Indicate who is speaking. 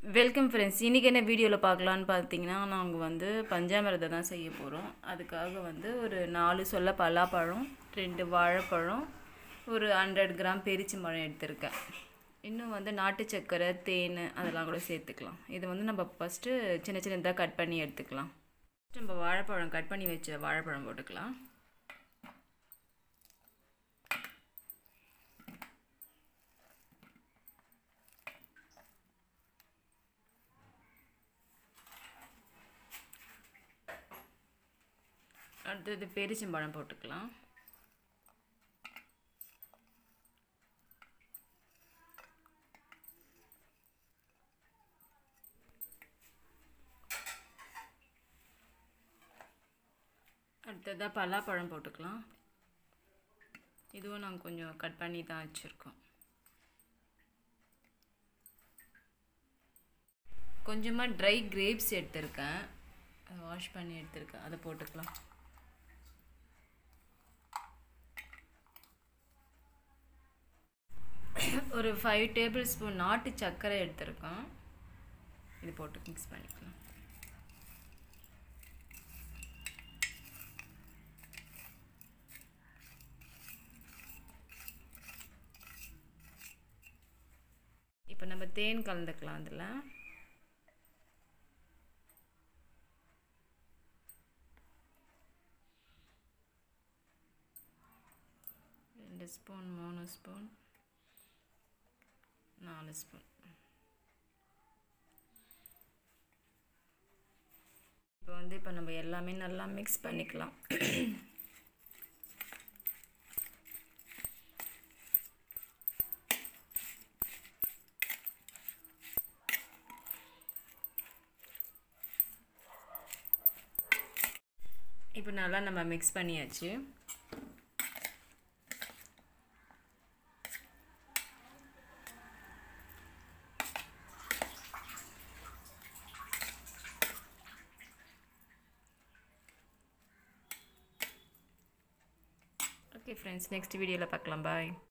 Speaker 1: welcome friends இன்றைக்கி என்ன வீடியோவில் பார்க்கலான்னு பார்த்தீங்கன்னா நாங்கள் வந்து பஞ்சாமிரதம் தான் செய்ய போகிறோம் அதுக்காக வந்து ஒரு நாலு சொல்ல பலாப்பழம் ரெண்டு வாழைப்பழம் ஒரு ஹண்ட்ரட் கிராம் பெரிச்சம்பழம் எடுத்திருக்கேன் இன்னும் வந்து நாட்டு சக்கரை தேன் அதெல்லாம் கூட சேர்த்துக்கலாம் இது வந்து நம்ம ஃபஸ்ட்டு சின்ன சின்னதாக கட் பண்ணி எடுத்துக்கலாம் நம்ம வாழைப்பழம் கட் பண்ணி வச்ச வாழைப்பழம் போட்டுக்கலாம் அடுத்தது பெரிச்சம்பழம் போட்டுக்கலாம் அடுத்ததாக பலாப்பழம் போட்டுக்கலாம் இதுவும் நாங்கள் கொஞ்சம் கட் பண்ணி தான் வச்சுருக்கோம் கொஞ்சமாக ட்ரை கிரேப்ஸ் எடுத்திருக்கேன் வாஷ் பண்ணி எடுத்திருக்கேன் அதை போட்டுக்கலாம் ஒரு ஃபைவ் டேபிள் ஸ்பூன் நாட்டு சர்க்கரை எடுத்திருக்கோம் இது போட்டு மிக்ஸ் பண்ணிக்கலாம் இப்போ நம்ம தேன் கலந்துக்கலாம் அதில் ரெண்டு ஸ்பூன் மூணு ஸ்பூன் நாலு ஸ்பூன் இப்போ வந்து இப்போ நம்ம எல்லாமே நல்லா மிக்ஸ் பண்ணிக்கலாம் இப்போ நல்லா நம்ம மிக்ஸ் பண்ணியாச்சு ஓகே ஃப்ரெண்ட்ஸ் நெக்ஸ்ட் வீடியோவில் பார்க்கலாம் பாய்